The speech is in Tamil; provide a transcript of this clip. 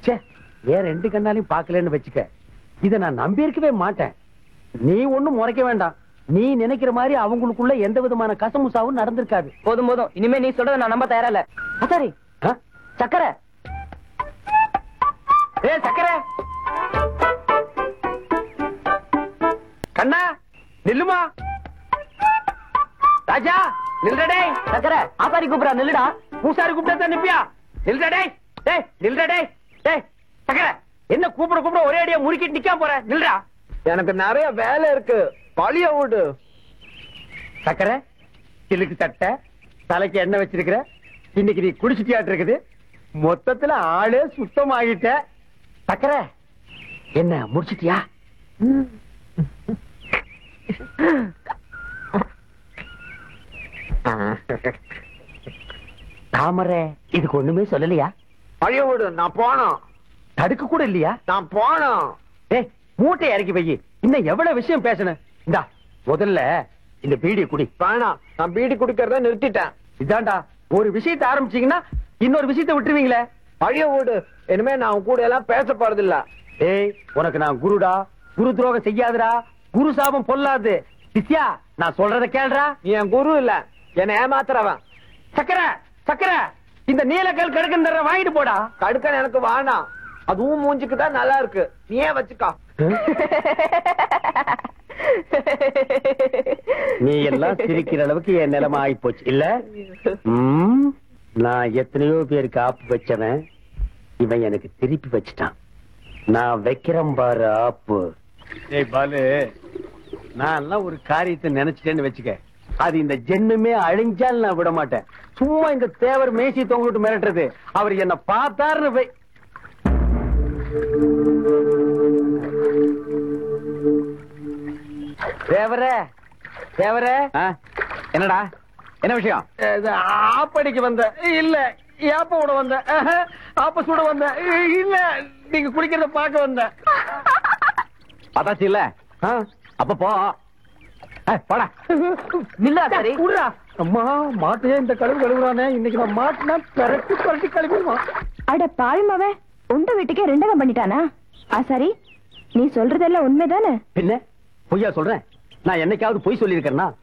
ச்சே ஏன் ரெண்டு கண்ணாலையும் பார்க்கலன்னு வச்சுக்க இத நான் நம்பி இருக்கவே மாட்டேன் நீ ஒண்ணும் முறைக்க வேண்டாம் நீ நினைக்கிற மாதிரி அவங்களுக்குள்ள எந்த விதமான கசமுசாவும் நடந்திருக்காது போதும் போதும் இனிமே நீ சொல்றத நான் நம்ப தயாரா இல்ல சரி ஆ? சக்கரை ஏ சக்கரை கண்ணா நில்லுமா ராஜா நில்றடே சக்கரை ஆசாரி கூப்பிடா நில்லுடா பூசாரி கூப்பிட்டா நிப்பியா நில்றடே டேய் நில்றடே டேய் சக்கரை என்ன கூப்பிட கூப்பிட ஒரே அடியா முறுக்கிட்டு நிக்காம போற நில்றா எனக்கு நிறைய வேலை இருக்கு பழிய விடு சக்கரை சிலுக்கு சட்டை தலைக்கு எண்ணெய் வச்சிருக்கிற இன்னைக்கு நீ குடிச்சிட்டியாட்டு இருக்குது மொத்தத்துல ஆளே சுத்தமாகிட்ட சக்கரை என்ன முடிச்சிட்டியா தாமரை இதுக்கு ஒண்ணுமே சொல்லலையா பழிய விடு நான் போனோம் தடுக்க கூட இல்லையா நான் போனோம் ஏய் மூட்டை இறக்கி வை இன்னும் எவ்வளவு விஷயம் பேசணும் இந்தா முதல்ல இந்த பீடியை குடி வேணாம் நான் பீடி குடிக்கிறத நிறுத்திட்டேன் இதாண்டா ஒரு விஷயத்தை ஆரம்பிச்சீங்கன்னா இன்னொரு விஷயத்தை விட்டுருவீங்களே பழிய விடு இனிமே நான் உன் கூட எல்லாம் பேச போறது இல்ல ஏய் உனக்கு நான் குருடா குரு துரோகம் செய்யாதுடா குரு சாபம் பொல்லாது சித்யா நான் சொல்றத கேளுடா நீ என் குரு இல்ல என்னை ஏமாத்துறவன் சக்கர சக்கர இந்த நீலக்கல் கிடக்குன்ற வாங்கிட்டு போடா கடுக்கன் எனக்கு வேணாம் அதுவும் மூஞ்சிக்கு தான் நல்லா இருக்கு நீயே வச்சுக்கா நீ எல்லாம் சிரிக்கிற அளவுக்கு என் நிலைமை ஆயிப்போச்சு இல்ல ம், நான் எத்தனையோ பேருக்கு ஆப்பு வச்சவன் இவன் எனக்கு திருப்பி வச்சுட்டான் நான் வைக்கிறேன் பாரு ஆப்பு ஏய் பாலு நான் எல்லாம் ஒரு காரியத்தை நினைச்சிட்டேன்னு வச்சுக்க அது இந்த ஜென்மமே அழிஞ்சால் நான் விட மாட்டேன் சும்மா இந்த தேவர் மேசி தொங்கிட்டு மிரட்டுறது அவர் என்ன பார்த்தாருன்னு வை தேவரே தேவரே என்னடா என்ன விஷயம் இது ஆப்படிக்கு வந்த இல்ல ஏப்ப விட வந்த ஆஹா, ஆப்ப சுட வந்த இல்ல நீங்க குளிக்கிறத பார்க்க வந்த பத்தாச்சு இல்ல ஆ. அப்ப போ போடா நில்லு ஆசாரி விட்றா. அம்மா மாட்டையே இந்த கழுவு கழுவுறானே இன்னைக்கு நான் மாட்டினா பரட்டி பரட்டி கழுவிடுவான் அட பாழுமாவ உண்ட வீட்டுக்கே ரெண்டகம் பண்ணிட்டானா ஆ சரி நீ சொல்றதெல்லாம் உண்மைதானே என்ன பொய்யா சொல்றேன் நான் என்னைக்காவது பொய் சொல்லியிருக்கேன்னா